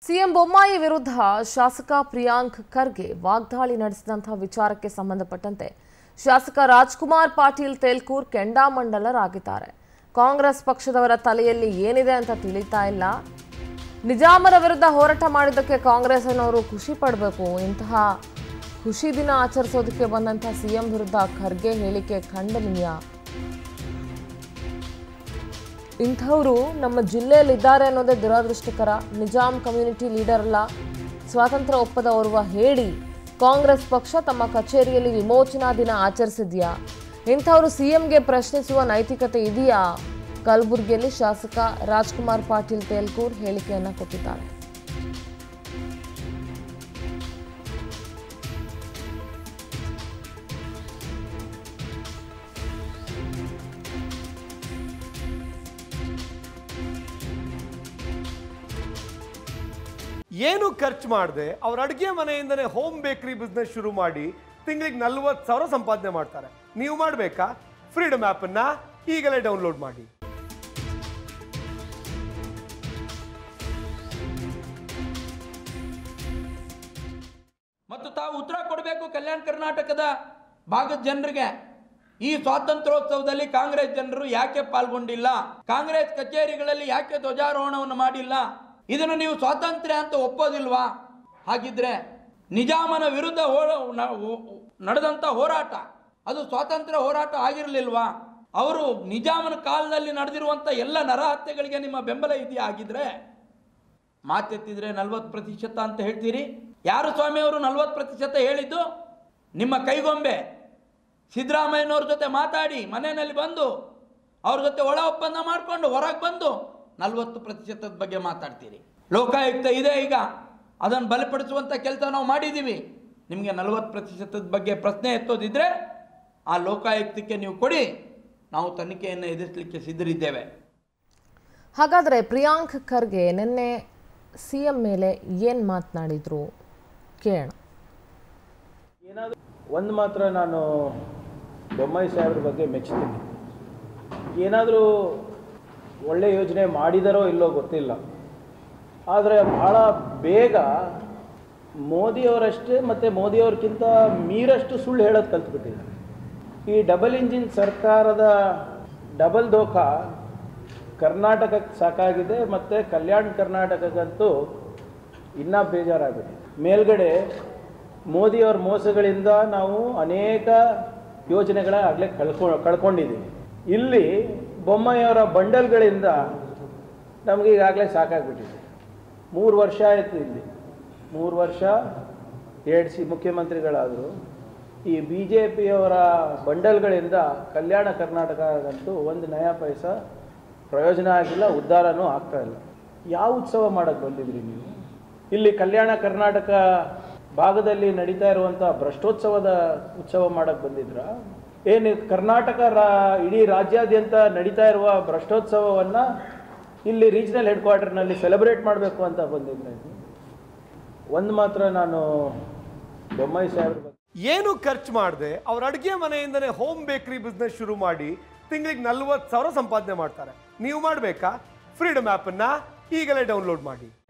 CM Bommai ವಿರುದ್ಧ ಶಾಸಕ ಪ್ರಿಯಾಂಕ್ ಖರ್ಗೆ ವಾಗ್ದಾಳಿ ನಡೆಸಿದಂತಹ ವಿಚಾರಕ್ಕೆ ಸಂಬಂಧಪಟ್ಟಂತೆ ಶಾಸಕ ರಾಜ್ಕುಮಾರ್ ಪಾಟೀಲ್ ತೇಲ್ಕೂರ್ ಕೆಂಡಾಮಂಡಲರಾಗಿದ್ದಾರೆ ಕಾಂಗ್ರೆಸ್ ಪಕ್ಷದವರ ತಲೆಯಲ್ಲಿ ಏನಿದೆ ಅಂತ ತಿಳಿತಾ ಇಲ್ಲ ನಿಜಾಮರ ವಿರುದ್ಧ ಹೋರಾಟ ಮಾಡಿದ್ದಕ್ಕೆ ಕಾಂಗ್ರೆಸ್ನವರು ಖುಷಿ ಪಡಬೇಕು ಇಂತಹ ಖುಷಿ ದಿನ ಆಚರಿಸೋದಕ್ಕೆ ಬಂದಂತಹ ಸಿಎಂ ವಿರುದ್ಧ ಖರ್ಗೆ ಹೇಳಿಕೆ ಖಂಡನೀಯ ಇಂಥವರು ನಮ್ಮ ಜಿಲ್ಲೆಯಲ್ಲಿ ಇದ್ದಾರೆ ಅನ್ನೋದೇ ದುರದೃಷ್ಟಕರ ನಿಜಾಮ್ ಕಮ್ಯುನಿಟಿ ಲೀಡರ್ ಅಲ್ಲ ಸ್ವಾತಂತ್ರ್ಯ ಒಪ್ಪದ ಓರ್ವ ಹೇಳಿ ಕಾಂಗ್ರೆಸ್ ಪಕ್ಷ ತಮ್ಮ ಕಚೇರಿಯಲ್ಲಿ ವಿಮೋಚನಾ ದಿನ ಆಚರಿಸಿದ್ಯಾ ಇಂಥವರು ಸಿಎಂಗೆ ಪ್ರಶ್ನಿಸುವ ನೈತಿಕತೆ ಇದೆಯಾ ಕಲಬುರಗಿಯಲ್ಲಿ ಶಾಸಕ ರಾಜ್ಕುಮಾರ್ ಪಾಟೀಲ್ ತೇಲ್ಕೂರ್ ಹೇಳಿಕೆಯನ್ನು ಕೊಟ್ಟಿದ್ದಾರೆ ಏನು ಖರ್ಚು ಮಾಡದೆ ಅವ್ರ ಅಡುಗೆ ಮನೆಯಿಂದನೇ ಹೋಮ್ ಬೇಕರಿ ಬಿಸ್ನೆಸ್ ಶುರು ಮಾಡಿ ತಿಂಗಳಿಗೆ ನಲ್ವತ್ತು ಸಾವಿರ ಸಂಪಾದನೆ ಮಾಡ್ತಾರೆ ನೀವು ಮಾಡಬೇಕಾ ಫ್ರೀಡಮ್ ಆ್ಯಪನ್ನು ಈಗಲೇ ಡೌನ್ಲೋಡ್ ಮಾಡಿ ಮತ್ತು ತಾವು ಉತ್ತರ ಕೊಡಬೇಕು ಕಲ್ಯಾಣ ಕರ್ನಾಟಕದ ಭಾಗದ ಜನರಿಗೆ ಈ ಸ್ವಾತಂತ್ರ್ಯೋತ್ಸವದಲ್ಲಿ ಕಾಂಗ್ರೆಸ್ ಜನರು ಯಾಕೆ ಪಾಲ್ಗೊಂಡಿಲ್ಲ ಕಾಂಗ್ರೆಸ್ ಕಚೇರಿಗಳಲ್ಲಿ ಯಾಕೆ ಧ್ವಜಾರೋಹಣವನ್ನು ಮಾಡಿಲ್ಲ ಇದನ್ನು ನೀವು ಸ್ವಾತಂತ್ರ್ಯ ಅಂತ ಒಪ್ಪೋದಿಲ್ವಾ ಹಾಗಿದ್ರೆ ನಿಜಾಮನ ವಿರುದ್ಧ ಹೋ- ನ- ಹೋ- ನಡೆದಂಥ ಹೋರಾಟ ಅದು ಸ್ವಾತಂತ್ರ್ಯ ಹೋರಾಟ ಆಗಿರಲಿಲ್ವಾ ಅವರು ನಿಜಾಮನ ಕಾಲದಲ್ಲಿ ನಡೆದಿರುವಂಥ ಎಲ್ಲ ನರಹತ್ಯೆಗಳಿಗೆ ನಿಮ್ಮ ಬೆಂಬಲ ಇದೆಯಾ ಆಗಿದ್ರೆ ಮಾತೆತ್ತಿದ್ರೆ ನಲ್ವತ್ತು ಪ್ರತಿಶತ ಅಂತ ಹೇಳ್ತೀರಿ ಯಾರು ಸ್ವಾಮಿ ಅವರು ನಲ್ವತ್ತು ಪ್ರತಿಶತ ಹೇಳಿದ್ದು ನಿಮ್ಮ ಕೈಗೊಂಬೆ ಸಿದ್ದರಾಮಯ್ಯನವ್ರ ಜೊತೆ ಮಾತಾಡಿ ಮನೆಯಲ್ಲಿ ಬಂದು ಅವ್ರ ಜೊತೆ ಒಳ ಒಪ್ಪಂದ ಮಾಡಿಕೊಂಡು ಹೊರಗೆ ಬಂದು ನಲ್ವತ್ತು ಪ್ರತಿಶತದ ಬಗ್ಗೆ ಮಾತಾಡ್ತೀರಿ ಲೋಕಾಯುಕ್ತ ಇದೆ ಈಗ ಅದನ್ನು ಬಲಪಡಿಸುವಂಥ ಕೆಲಸ ನಾವು ಮಾಡಿದ್ದೀವಿ ನಿಮಗೆ ನಲವತ್ತು ಪ್ರತಿಶತದ ಬಗ್ಗೆ ಪ್ರಶ್ನೆ ಎತ್ತೋದಿದ್ರೆ ಆ ಲೋಕಾಯುಕ್ತಕ್ಕೆ ನೀವು ಕೊಡಿ ನಾವು ತನಿಖೆಯನ್ನು ಎದುರಿಸಲಿಕ್ಕೆ ಸಿದ್ಧರಿದ್ದೇವೆ ಹಾಗಾದರೆ ಪ್ರಿಯಾಂಕ್ ಖರ್ಗೆ ನಿನ್ನೆ ಸಿಎಂ ಮೇಲೆ ಏನು ಮಾತನಾಡಿದ್ರು ಕೇಳೋಣ ಏನಾದರೂ ಒಂದು ಮಾತ್ರ ನಾನು ಬೊಮ್ಮಾಯಿ ಸಾಹೇಬ್ರ ಬಗ್ಗೆ ಮೆಚ್ತೀನಿ ಏನಾದರೂ ಒಳ್ಳೆ ಯೋಜನೆ ಮಾಡಿದಾರೋ ಇಲ್ಲೋ ಗೊತ್ತಿಲ್ಲ ಆದರೆ ಬಹಳ ಬೇಗ ಮೋದಿಯವರಷ್ಟೇ ಮತ್ತು ಮೋದಿಯವ್ರಿಗಿಂತ ಮೀರಷ್ಟು ಸುಳ್ಳು ಹೇಳೋದು ಕಲ್ತ್ಬಿಟ್ಟಿದ್ದಾರೆ ಈ ಡಬಲ್ ಇಂಜಿನ್ ಸರ್ಕಾರದ ಡಬಲ್ ದೋಖ ಕರ್ನಾಟಕಕ್ಕೆ ಸಾಕಾಗಿದೆ ಮತ್ತು ಕಲ್ಯಾಣ ಕರ್ನಾಟಕಕ್ಕಂತೂ ಇನ್ನೂ ಬೇಜಾರಾಗಿದೆ ಮೇಲ್ಗಡೆ ಮೋದಿಯವ್ರ ಮೋಸಗಳಿಂದ ನಾವು ಅನೇಕ ಯೋಜನೆಗಳ ಆಗಲೇ ಕಳ್ಕೊ ಕಳ್ಕೊಂಡಿದ್ದೀವಿ ಇಲ್ಲಿ ಬೊಮ್ಮಾಯಿಯವರ ಬಂಡಲ್ಗಳಿಂದ ನಮಗೆ ಈಗಾಗಲೇ ಸಾಕಾಗ್ಬಿಟ್ಟಿದೆ ಮೂರು ವರ್ಷ ಆಯಿತು ಇಲ್ಲಿ ಮೂರು ವರ್ಷ ಎರಡು ಸಿ ಮುಖ್ಯಮಂತ್ರಿಗಳಾದರು ಈ ಬಿ ಜೆ ಪಿಯವರ ಬಂಡಲ್ಗಳಿಂದ ಕಲ್ಯಾಣ ಕರ್ನಾಟಕದಂತೂ ಒಂದು ನಯಾ ಪೈಸ ಪ್ರಯೋಜನ ಆಗಿಲ್ಲ ಉದ್ಧಾರನೂ ಆಗ್ತಾ ಇಲ್ಲ ಯಾವ ಉತ್ಸವ ಮಾಡೋಕ್ಕೆ ಬಂದಿದ್ರಿ ನೀವು ಇಲ್ಲಿ ಕಲ್ಯಾಣ ಕರ್ನಾಟಕ ಭಾಗದಲ್ಲಿ ನಡೀತಾ ಇರುವಂಥ ಭ್ರಷ್ಟೋತ್ಸವದ ಉತ್ಸವ ಮಾಡೋಕ್ಕೆ ಬಂದಿದ್ರ ಏನು ಕರ್ನಾಟಕ ರಾ ಇಡೀ ರಾಜ್ಯಾದ್ಯಂತ ನಡೀತಾ ಇರುವ ಭ್ರಷ್ಟೋತ್ಸವವನ್ನು ಇಲ್ಲಿ ರೀಜನಲ್ ಹೆಡ್ ಕ್ವಾರ್ಟರ್ನಲ್ಲಿ ಸೆಲೆಬ್ರೇಟ್ ಮಾಡಬೇಕು ಅಂತ ಬಂದಿದ್ರೆ ಒಂದು ಮಾತ್ರ ನಾನು ಬೊಮ್ಮಾಯಿ ಸಾಹೇಬ್ರ ಬಗ್ಗೆ ಏನು ಖರ್ಚು ಮಾಡದೆ ಅವ್ರ ಅಡುಗೆ ಮನೆಯಿಂದನೇ ಹೋಮ್ ಬೇಕರಿ ಬಿಸ್ನೆಸ್ ಶುರು ಮಾಡಿ ತಿಂಗಳಿಗೆ ನಲ್ವತ್ತು ಸಾವಿರ ಸಂಪಾದನೆ ಮಾಡ್ತಾರೆ ನೀವು ಮಾಡಬೇಕಾ ಫ್ರೀಡಮ್ ಆ್ಯಪನ್ನು ಈಗಲೇ ಡೌನ್ಲೋಡ್ ಮಾಡಿ